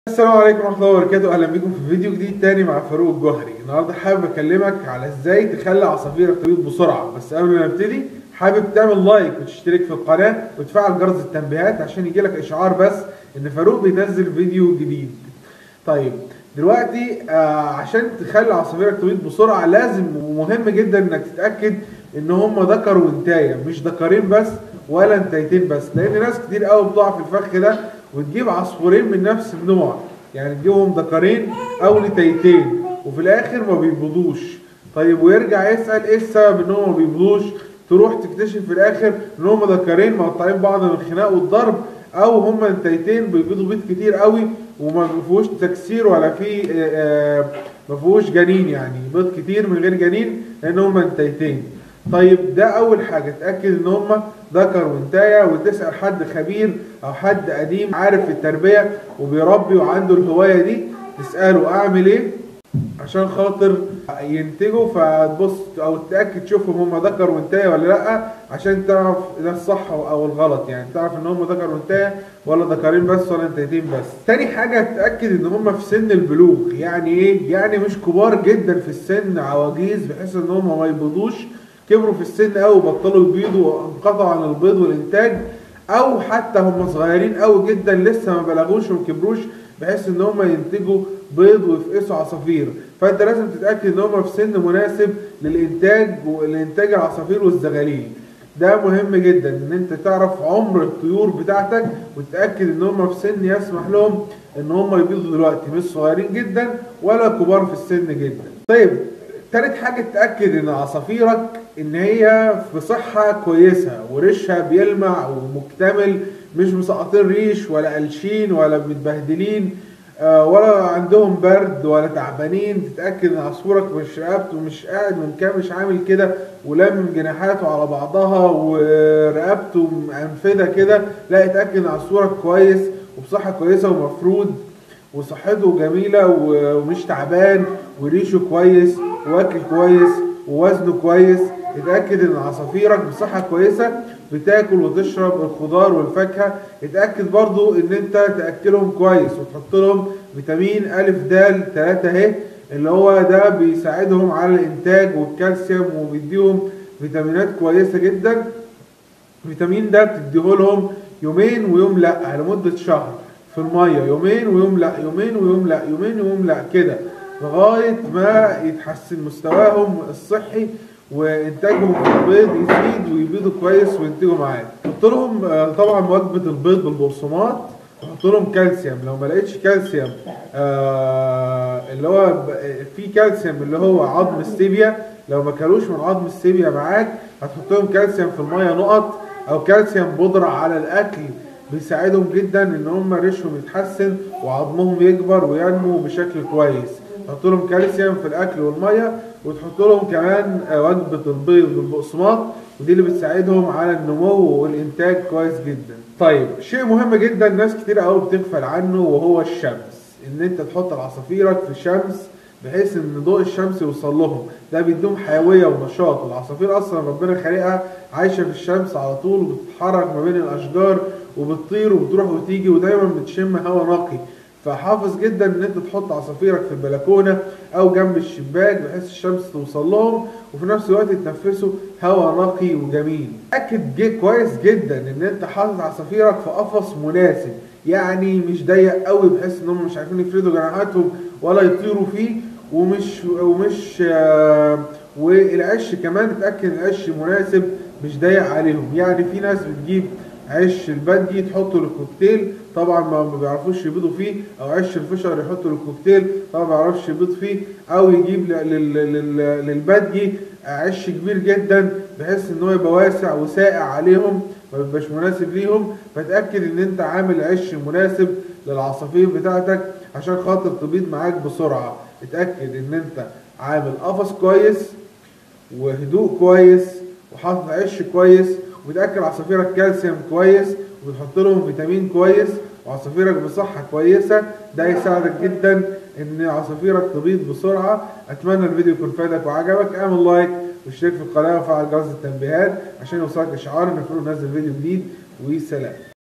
السلام عليكم ورحمة الله وبركاته أهلا بيكم في فيديو جديد تاني مع فاروق الجوهري النهاردة حابب أكلمك على إزاي تخلي عصافيرك تبيض بسرعة بس قبل ما نبتدي حابب تعمل لايك وتشترك في القناة وتفعل جرس التنبيهات عشان يجيلك إشعار بس إن فاروق بينزل فيديو جديد طيب دلوقتي آه عشان تخلي عصافيرك تبيض بسرعة لازم ومهم جدا إنك تتأكد إن هم ذكر وانتاية مش ذكرين بس ولا انتايتين بس لأن ناس كتير قوي بتقع في الفخ ده وتجيب عصفورين من نفس النوع يعني تجيبهم ذكرين او نتايتين وفي الاخر ما بيبيضوش طيب ويرجع يسال ايه السبب ان هم ما بيبيضوش تروح تكتشف في الاخر ان هم ذكرين مقطعين بعض من الخناق والضرب او هم نتايتين بيبيضوا بيض كتير قوي وما فيهوش تكسير ولا في ما فيهوش جنين يعني بيض كتير من غير جنين لان هم نتايتين طيب ده اول حاجه تاكد ان هم ذكر وانتايه وتسال حد خبير او حد قديم عارف في التربيه وبيربي وعنده الهوايه دي تساله اعمل ايه عشان خاطر ينتجوا فتبص او تتاكد تشوفهم هم ذكر وانتايه ولا لا عشان تعرف ده الصح او الغلط يعني تعرف ان هم ذكر وانتايه ولا ذكرين بس ولا انتايتين بس تاني حاجه تتاكد ان هم في سن البلوغ يعني ايه يعني مش كبار جدا في السن عواجيز بحيث ان هم ما يبيضوش كبروا في السن قوي وبطلوا يبيضوا وانقطعوا عن البيض والانتاج او حتى هم صغيرين قوي جدا لسه ما بلغوش وما كبروش بحيث ان هم ينتجوا بيض ويفقسوا عصافير فانت لازم تتاكد ان هم في سن مناسب للانتاج ولانتاج العصافير والزغاليل ده مهم جدا ان انت تعرف عمر الطيور بتاعتك وتتاكد ان هم في سن يسمح لهم ان هم يبيضوا دلوقتي مش صغيرين جدا ولا كبار في السن جدا طيب تالت حاجة تتأكد إن عصافيرك إن هي في صحة كويسة وريشها بيلمع ومكتمل مش مسقطين ريش ولا قلشين ولا متبهدلين ولا عندهم برد ولا تعبانين تتأكد إن عصفورك مش رقبته مش قاعد مش عامل كده ولمم جناحاته على بعضها ورقبته منفذة كده لا اتأكد إن عصفورك كويس وبصحة كويسة ومفرود وصحته جميلة ومش تعبان وريشه كويس واكل كويس ووزنه كويس اتأكد ان عصافيرك بصحة كويسة بتاكل وتشرب الخضار والفاكهة اتأكد برضو ان انت تأكلهم كويس وتحط لهم فيتامين أ د 3 اهي اللي هو ده بيساعدهم على الانتاج والكالسيوم وبيديهم فيتامينات كويسة جدا الفيتامين ده بتديه لهم يومين ويوم لا لمدة شهر في المية يومين ويوم لا يومين ويوم لا يومين ويوم لا كده لغاية ما يتحسن مستواهم الصحي وانتاجهم في البيض يزيد ويبيضوا كويس وينتجوا معاك حط لهم طبعا وجبة البيض بالبقسماط وحط لهم كالسيوم لو ما لقيتش كالسيوم آه اللي هو في كالسيوم اللي هو عظم السيبيا لو ما كلوش من عظم السيبيا معاك هتحط لهم كالسيوم في المية نقط او كالسيوم بودرة على الاكل بيساعدهم جدا ان هم ريشهم يتحسن وعظمهم يكبر وينمو بشكل كويس تحط لهم كالسيوم في الاكل والميه وتحط لهم كمان وجبه البيض بالبقسماط ودي اللي بتساعدهم على النمو والانتاج كويس جدا طيب شيء مهم جدا ناس كتير قوي بتغفل عنه وهو الشمس ان انت تحط العصافيرك في الشمس بحيث ان ضوء الشمس يوصل لهم ده بيديهم حيويه ونشاط العصافير اصلا ربنا خالقها عايشه في الشمس على طول وبتتحرك ما بين الاشجار وبتطير وبتروح وتيجي ودايما بتشم هواء نقي فحافظ جدا ان انت تحط عصافيرك في البلكونه او جنب الشباك بحيث الشمس توصل لهم وفي نفس الوقت يتنفسوا هواء نقي وجميل اكد جي كويس جدا ان انت حاطط عصافيرك في قفص مناسب يعني مش ضيق قوي بحيث ان هم مش عارفين يفردوا جناحاتهم ولا يطيروا فيه ومش ومش آه والعش كمان تتاكد العش مناسب مش ضيق عليهم يعني في ناس بتجيب عش البدجي تحطه للكوكتيل طبعا ما بيعرفوش يبيضوا فيه او عش الفشر يحطه للكوكتيل طبعا ما بيعرفش يبيض فيه او يجيب للبدجي عش كبير جدا بحيث ان هو يبقى واسع وساقع عليهم ما بيبقاش مناسب ليهم فتاكد ان انت عامل عش مناسب للعصافير بتاعتك عشان خاطر تبيض معاك بسرعه اتاكد ان انت عامل قفص كويس وهدوء كويس وحاطط عش كويس وتاكل عصافيرك كالسيوم كويس وتحط لهم فيتامين كويس وعصافيرك بصحة كويسة ده يساعدك جدا ان عصافيرك تبيض بسرعة اتمنى الفيديو يكون فادك وعجبك اعمل لايك واشترك في القناة وفعل جرس التنبيهات عشان يوصلك اشعار ان فلو نزل فيديو جديد وسلام